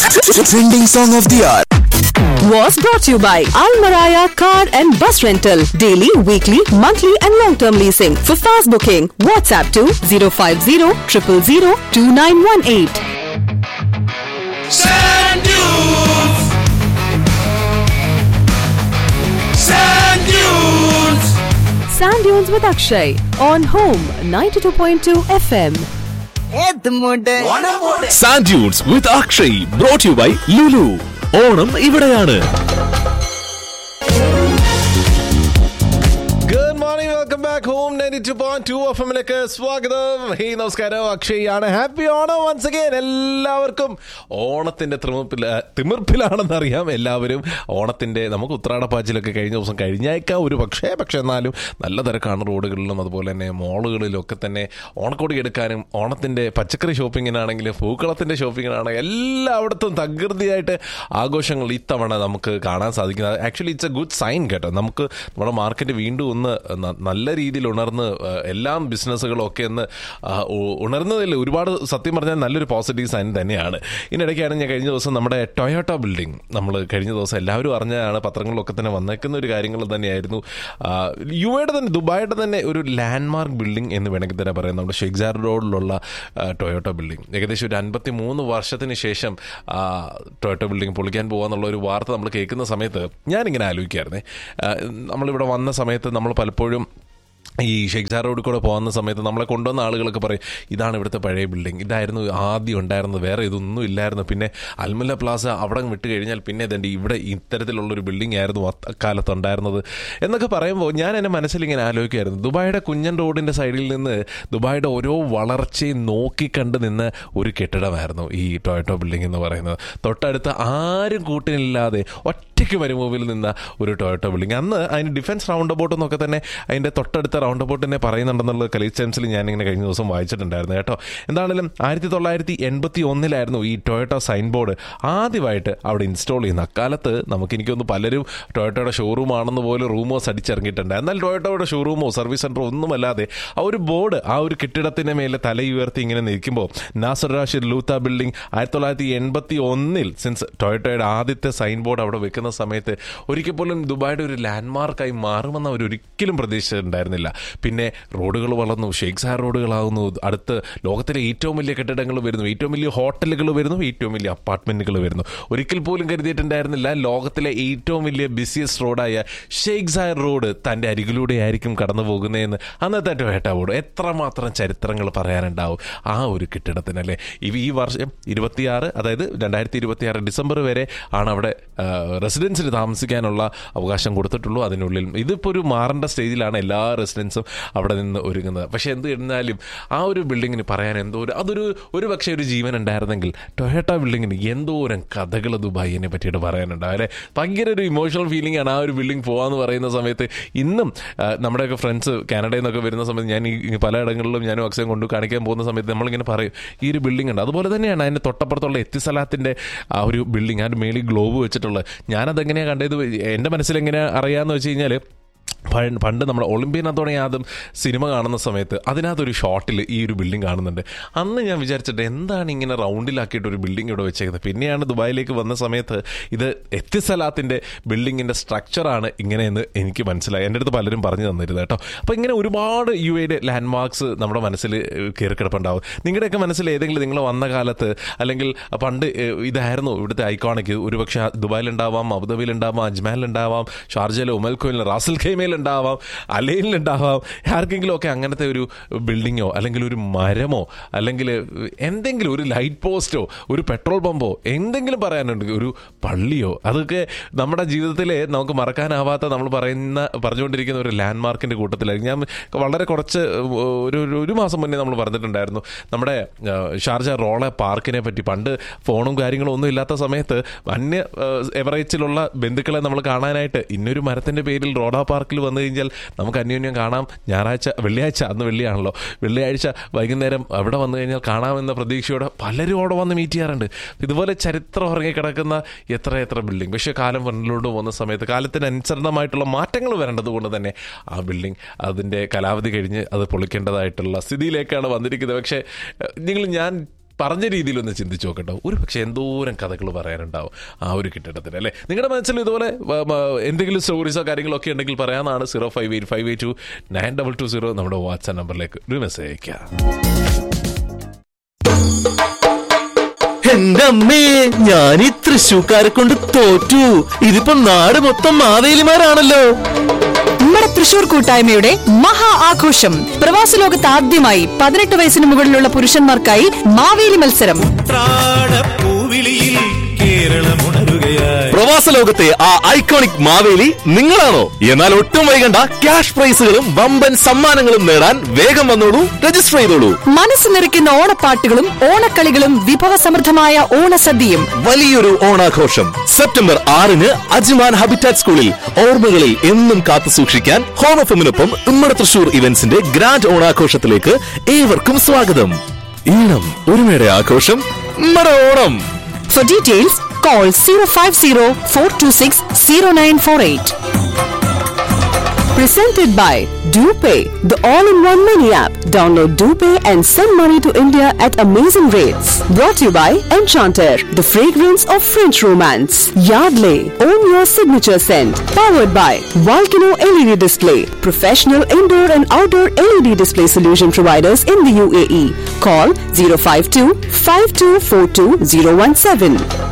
Trending song of the hour. was brought to you by Al Maraya Car and Bus Rental. Daily, weekly, monthly, and long term leasing. For fast booking, WhatsApp to 050 000 2918. Sand dunes. Sand dunes. Sand Dunes with Akshay on Home 92.2 FM. Sand dunes with Akshay brought you by Lulu Onam ഇവിടെയാണ് good morning welcome back home ninety two point two F എമ്മിലേക്ക് സ്വാഗതം hey നമസ്കാരം അക്ഷയ് ആണ് happy Onam once again എല്ലാവർക്കും ഓണത്തിന്റെ തിമിർപ്പില തിമിർപ്പിലാണെന്ന് അറിയാം എല്ലാവരും ഓണത്തിന്റെ നമുക്ക് ഉത്രാടപ്പാച്ചിലൊക്കെ കഴിഞ്ഞ ദിവസം കഴിഞ്ഞേക്കാം ഒരു പക്ഷേ പക്ഷേ എന്നാലും നല്ല തിരക്കാണ് റോഡുകളിലും അതുപോലെ തന്നെ മോളുകളിലും ഒക്കെ തന്നെ ഓണക്കോടി എടുക്കാനും ഓണത്തിന്റെ പച്ചക്കറി ഷോപ്പിങ്ങിനാണെങ്കിലും പൂക്കളത്തിന്റെ ഷോപ്പിങ്ങിനാണെങ്കിലും എല്ലായിടത്തും തകൃതിയായിട്ട് ആഘോഷങ്ങൾ ഇത്തവണ നമുക്ക് കാണാൻ സാധിക്കുന്നത് actually it's a good sign കേട്ടോ നമുക്ക് നമ്മുടെ മാർക്കറ്റ് വീണ്ടും ഒന്ന് ന- നല്ല രീതിയിൽ ഉണർന്ന് ആ, എല്ലാം ബിസിനസ്സുകളും ഒക്കെ ഒന്ന് ആ, ഉ- ഉണർന്നതിൽ ഒരുപാട് സത്യം പറഞ്ഞാൽ നല്ലൊരു പോസിറ്റീവ് സൈൻ തന്നെയാണ് ഇതിനിടയ്ക്കാണ് ഞാൻ കഴിഞ്ഞ ദിവസം നമ്മുടെ ടൊയോട്ട ബിൽഡിംഗ് നമ്മൾ കഴിഞ്ഞ ദിവസം എല്ലാവരും അറിഞ്ഞതാണ് പത്രങ്ങളിലൊക്കെ തന്നെ വന്നേക്കുന്ന ഒരു കാര്യങ്ങൾ തന്നെയായിരുന്നു ആ, യു എയുടെ തന്നെ ദുബായിയുടെ തന്നെ ഒരു ലാൻഡ്മാർക്ക് ബിൽഡിംഗ് എന്ന് വേണമെങ്കിൽ തന്നെ പറയാം നമ്മുടെ ഷെയ്ഖ്സാർ റോഡിലുള്ള ആ, ടൊയോട്ട ബിൽഡിംഗ് ഏകദേശം ഒരു അൻപത്തി മൂന്ന് വർഷത്തിന് ശേഷം ആ, ടൊയോട്ട ബിൽഡിംഗ് പൊളിക്കാൻ പോകാന്നുള്ള ഒരു വാർത്ത നമ്മൾ കേൾക്കുന്ന സമയത്ത് ഞാനിങ്ങനെ ആലോചിക്കായിരുന്നേ ആ, നമ്മളിവിടെ വന്ന സമയത്ത് നമ്മൾ പലപ്പോഴും ഈ ഷെയ്ഖ്സാർ റോഡിൽ കൂടെ പോകുന്ന സമയത്ത് നമ്മളെ കൊണ്ടുവന്ന ആളുകളൊക്കെ പറയും ഇതാണ് ഇവിടുത്തെ പഴയ ബിൽഡിംഗ് ഇതായിരുന്നു ആദ്യം ഉണ്ടായിരുന്നത് വേറെ ഇതൊന്നും ഇല്ലായിരുന്നു പിന്നെ അൽമല പ്ലാസ അവിടെ വിട്ട് കഴിഞ്ഞാൽ പിന്നെ ഇതെൻ്റെ ഇവിടെ ഇത്തരത്തിലുള്ളൊരു ബിൽഡിംഗ് ആയിരുന്നു അക്കാലത്ത് ഉണ്ടായിരുന്നത് എന്നൊക്കെ പറയുമ്പോൾ ഞാൻ എൻ്റെ മനസ്സിൽ ഇങ്ങനെ ആലോചിക്കുമായിരുന്നു ദുബായിയുടെ കുഞ്ഞൻ റോഡിൻ്റെ സൈഡിൽ നിന്ന് ദുബായിയുടെ ഓരോ വളർച്ചയും നോക്കിക്കണ്ട് നിന്ന് ഒരു കെട്ടിടമായിരുന്നു ഈ ടൊയറ്റോ ബിൽഡിംഗ് എന്ന് പറയുന്നത് തൊട്ടടുത്ത് ആരും കൂട്ടിനില്ലാതെ ഒറ്റയ്ക്ക് മരുമൂവിൽ നിന്ന ഒരു ടൊയോട്ടോ ബിൽഡിംഗ് അന്ന് അതിന് ഡിഫൻസ് റൗണ്ട് അബൌട്ട് എന്നൊക്കെ തന്നെ അതിൻ്റെ തൊട്ടടുത്ത റൗണ്ട് അബൌട്ടിനെ പറയുന്നുണ്ടെന്നുള്ള കലീസ് ടൈംസിൽ ഞാനിങ്ങനെ കഴിഞ്ഞ ദിവസം വായിച്ചിട്ടുണ്ടായിരുന്നു കേട്ടോ എന്താണെങ്കിലും ആയിരത്തി തൊള്ളായിരത്തി എൺപത്തി ഒന്നിലായിരുന്നു ഈ ടൊയോട്ടോ സൈൻ ബോർഡ് ആദ്യമായിട്ട് അവിടെ ഇൻസ്റ്റാൾ ചെയ്യുന്ന അക്കാലത്ത് നമുക്ക് എനിക്കൊന്ന് പലരും ടൊയോട്ടോയുടെ ഷോറൂം ആണെന്ന് പോലും റൂമോസ് അടിച്ചിറങ്ങിയിട്ടുണ്ട് എന്നാൽ ടൊയോട്ടോയുടെ ഷോറൂമോ സർവീസ് സെൻറ്ററോ ഒന്നുമല്ലാതെ ആ ഒരു ബോർഡ് ആ ഒരു കെട്ടിടത്തിന് മേലെ തലയുയർത്തി ഇങ്ങനെ നിൽക്കുമ്പോൾ നാസർ റാഷിദ് ലൂത്ത ബിൽഡിംഗ് ആയിരത്തി തൊള്ളായിരത്തി എൺപത്തി ഒന്നിൽ സിൻസ് ടൊയോട്ടോയുടെ ആദ്യത്തെ സൈൻ ബോർഡ് അവിടെ വെക്കുന്ന സമയത്ത് ഒരിക്കൽ പോലും ദുബായിയുടെ ഒരു ലാൻഡ്മാർക്കായി മാറുമെന്ന് അവർ ഒരിക്കലും പ്രതീക്ഷിച്ചിട്ടുണ്ടായിരുന്നില്ല പിന്നെ റോഡുകൾ വളർന്നു ഷെയ്ഖ് സാർ റോഡുകളാകുന്നു അടുത്ത് ലോകത്തിലെ ഏറ്റവും വലിയ കെട്ടിടങ്ങൾ വരുന്നു ഏറ്റവും വലിയ ഹോട്ടലുകൾ വരുന്നു ഏറ്റവും വലിയ അപ്പാർട്ട്മെന്റുകൾ വരുന്നു ഒരിക്കൽ പോലും കരുതിയിട്ടുണ്ടായിരുന്നില്ല ലോകത്തിലെ ഏറ്റവും വലിയ ബിസിയസ്റ്റ് റോഡായ ഷെയ്ഖ് സാർ റോഡ് തന്റെ അരികിലൂടെ ആയിരിക്കും കടന്നു പോകുന്നതെന്ന് അന്നത്തെ ടൊയോട്ട ബോർഡ് എത്രമാത്രം ചരിത്രങ്ങൾ പറയാനുണ്ടാവും ആ ഒരു കെട്ടിടത്തിനല്ലേ ഇവ ഈ വർഷം ഇരുപത്തിയാറ് അതായത് രണ്ടായിരത്തി ഇരുപത്തിയാറ് ഡിസംബർ വരെ ആണ് അവിടെ റെസിഡൻസിന് താമസിക്കാനുള്ള അവകാശം കൊടുത്തിട്ടുള്ളൂ അതിനുള്ളിൽ ഇതിപ്പോൾ ഒരു മാറേണ്ട സ്റ്റേജിലാണ് എല്ലാ റെസിഡൻസും അവിടെ നിന്ന് ഒരുങ്ങുന്നത് പക്ഷെ എന്ത് എന്നാലും ആ ഒരു ബിൽഡിങ്ങിന് പറയാൻ എന്തോ ഒരു അതൊരു ഒരു പക്ഷേ ഒരു ജീവൻ ഉണ്ടായിരുന്നെങ്കിൽ ടൊയോട്ട ബിൽഡിങ്ങിന് എന്തോരം കഥകൾ ദുബായിനെ പറ്റിയിട്ട് പറയാനുണ്ടാവും അല്ലെ ഭയങ്കര ഒരു ഇമോഷണൽ ഫീലിംഗ് ആണ് ആ ഒരു ബിൽഡിംഗ് പോകാന്ന് പറയുന്ന സമയത്ത് ഇന്നും ആ, നമ്മുടെയൊക്കെ ഫ്രണ്ട്സ് കാനഡയിൽ നിന്നൊക്കെ വരുന്ന സമയത്ത് ഞാൻ ഈ ഈ പലയിടങ്ങളിലും ഞാനും അക്സയം കൊണ്ട് കാണിക്കാൻ പോകുന്ന സമയത്ത് നമ്മളിങ്ങനെ പറയും ഈ ഒരു ബിൽഡിംഗ് ഉണ്ട് അതുപോലെ തന്നെയാണ് അതിൻ്റെ തൊട്ടപ്പുറത്തുള്ള എത്തിസലാത്തിൻ്റെ ആ ഒരു ബിൽഡിംഗ് ആ ഒരു മേളിൽ ഗ്ലോബ് വെച്ചിട്ടുള്ളത് ഞാനതെങ്ങനെയാണ് കണ്ടത് എൻ്റെ മനസ്സിൽ എങ്ങനെയാണ് അറിയാമെന്ന് വെച്ച് കഴിഞ്ഞാൽ പണ്ട് പണ്ട് നമ്മുടെ ഒളിമ്പ്യനകത്തോടെ ആദ്യം സിനിമ കാണുന്ന സമയത്ത് അതിനകത്തൊരു ഷോട്ടിൽ ഈ ഒരു ബിൽഡിംഗ് കാണുന്നുണ്ട് അന്ന് ഞാൻ വിചാരിച്ചിട്ട് എന്താണ് ഇങ്ങനെ റൗണ്ടിലാക്കിയിട്ട് ഒരു ബിൽഡിംഗ് ഇവിടെ വെച്ചേക്കുന്നത് പിന്നെയാണ് ദുബായിലേക്ക് വന്ന സമയത്ത് ഇത് എത്തിസലാത്തിൻ്റെ ബിൽഡിങ്ങിൻ്റെ സ്ട്രക്ചറാണ് ഇങ്ങനെയെന്ന് എനിക്ക് മനസ്സിലായി എൻ്റെ അടുത്ത് പലരും പറഞ്ഞു തന്നിരുന്നു കേട്ടോ അപ്പോൾ ഇങ്ങനെ ഒരുപാട് യു എയുടെ ലാൻഡ് മാർക്സ് നമ്മുടെ മനസ്സിൽ കയറി കിടപ്പുണ്ടാവും നിങ്ങളുടെയൊക്കെ മനസ്സിൽ ഏതെങ്കിലും നിങ്ങൾ വന്ന കാലത്ത് അല്ലെങ്കിൽ പണ്ട് ഏഹ്, ഇതായിരുന്നു ഇവിടുത്തെ ഐക്കോണിക് ഒരുപക്ഷെ ദുബായിലുണ്ടാവാം അബുദാബിയിലുണ്ടാവാം അജ്മാനിലുണ്ടാവാം ഷാർജയിലോ ഉമൽക്കോയിലോ റാസൽ ഖൈമയിലുണ്ടാവാം അലയിലുണ്ടാവാം ആർക്കെങ്കിലും ഒക്കെ അങ്ങനത്തെ ഒരു ബിൽഡിങ്ങോ അല്ലെങ്കിൽ ഒരു മരമോ അല്ലെങ്കിൽ എന്തെങ്കിലും ഒരു ലൈറ്റ് പോസ്റ്റോ ഒരു പെട്രോൾ പമ്പോ എന്തെങ്കിലും പറയാനുണ്ട് ഒരു പള്ളിയോ അതൊക്കെ നമ്മുടെ ജീവിതത്തിൽ നമുക്ക് മറക്കാനാവാത്ത നമ്മൾ പറയുന്ന പറഞ്ഞുകൊണ്ടിരിക്കുന്ന ഒരു ലാൻഡ് മാർക്കിന്റെ കൂട്ടത്തിലായിരിക്കും ഞാൻ വളരെ കുറച്ച് ഒരു ഒരു- ഒരു മാസം മുന്നേ നമ്മൾ പറഞ്ഞിട്ടുണ്ടായിരുന്നു നമ്മുടെ ആ, ഷാർജ റോളെ പാർക്കിനെ പറ്റി പണ്ട് ഫോണും കാര്യങ്ങളും ഒന്നും ഇല്ലാത്ത സമയത്ത് അന്യ ആ, എവറേജിലുള്ള ബന്ധുക്കളെ നമ്മൾ കാണാനായിട്ട് ഇന്നൊരു മരത്തിന്റെ പേരിൽ റോഡ പാർക്കിൽ വന്നു കഴിഞ്ഞാൽ നമുക്ക് അന്യോന്യം കാണാം ഞായറാഴ്ച വെള്ളിയാഴ്ച അന്ന് വെള്ളിയാണല്ലോ വെള്ളിയാഴ്ച വൈകുന്നേരം അവിടെ വന്നു കഴിഞ്ഞാൽ കാണാമെന്ന പ്രതീക്ഷയോടെ പലരും അവിടെ വന്ന് മീറ്റ് ചെയ്യാറുണ്ട് ഇതുപോലെ ചരിത്രം ഉറങ്ങിക്കിടക്കുന്ന എത്ര എത്ര ബിൽഡിംഗ് പക്ഷേ കാലം മുന്നിലോട്ട് പോകുന്ന സമയത്ത് കാലത്തിന് അനുസരണമായിട്ടുള്ള മാറ്റങ്ങൾ വരേണ്ടത് കൊണ്ട് തന്നെ ആ ബിൽഡിംഗ് അതിൻ്റെ കാലാവധി കഴിഞ്ഞ് അത് പൊളിക്കേണ്ടതായിട്ടുള്ള സ്ഥിതിയിലേക്കാണ് വന്നിരിക്കുന്നത് പക്ഷേ നിങ്ങൾ ഞാൻ പറഞ്ഞ രീതിയിലൊന്ന് ചിന്തിച്ചു നോക്കട്ടോ ഒരു പക്ഷേ എന്തോരം കഥകൾ പറയാനുണ്ടാവും ആ ഒരു കെട്ടിടത്തിന് അല്ലേ നിങ്ങളുടെ മനസ്സിൽ ഇതുപോലെ വ- മ- എന്തെങ്കിലും സ്റ്റോറീസോ കാര്യങ്ങളോ ഒക്കെ ഉണ്ടെങ്കിൽ പറയാനാണ് zero five eight five eight two nine double two zero നമ്മുടെ വാട്സാപ്പ് നമ്പറിലേക്ക് ഒരു മെസ്സേജ് അയക്കാം എന്റെ അമ്മേ ഞാൻ ഈ തൃശ്ശൂക്കാരെ കൊണ്ട് തോറ്റു ഇതിപ്പോ നാട് മൊത്തം മാവേലിമാരാണല്ലോ നമ്മുടെ തൃശൂർ കൂട്ടായ്മയുടെ മഹാ ആഘോഷം പ്രവാസ ലോകത്ത് ആദ്യമായി പതിനെട്ട് വയസ്സിന് മുകളിലുള്ള പുരുഷന്മാർക്കായി മാവേലി മത്സരം ത്രാടപ്പൂവിളിയിൽ കേരളമുണരുകയായി പ്രവാസ ലോകത്തെ ആ ഐക്കോണിക് മാവേലി നിങ്ങളാണോ എന്നാൽ ഒട്ടും വൈകണ്ട ക്യാഷ് പ്രൈസുകളും വമ്പൻ സമ്മാനങ്ങളും നേടാൻ വേഗം വന്നോളൂ രജിസ്റ്റർ ചെയ്തോളൂ മനസ്സ് നിറയ്ക്കുന്ന ഓണപ്പാട്ടുകളും ഓണക്കളികളും വിഭവസമൃദ്ധമായ ഓണസദ്യയും വലിയൊരു ഓണാഘോഷം സെപ്റ്റംബർ ആറിന് അജ്മാൻ ഹാബിറ്റാറ്റ് സ്കൂളിൽ ഓർമ്മകളിൽ എന്നും കാത്തു സൂക്ഷിക്കാൻ ഹോം എഫിനൊപ്പം ഉമ്മറ തൃശൂർ ഇവന്റ്സിന്റെ ഗ്രാൻഡ് ഓണാഘോഷത്തിലേക്ക് ഏവർക്കും സ്വാഗതം ഈണം ഒരുമയുടെ ആഘോഷം ഉമ്മറ Onam For details, call 050-426-0948. Presented by DuPay, the all-in-one mini app. Download DuPay and send money to India at amazing rates. Brought to you by Enchanter, the fragrance of French romance. Yardley, own your signature scent. Powered by Volcano LED Display, professional indoor and outdoor LED display solution providers in the UAE. Call 052 5242 017.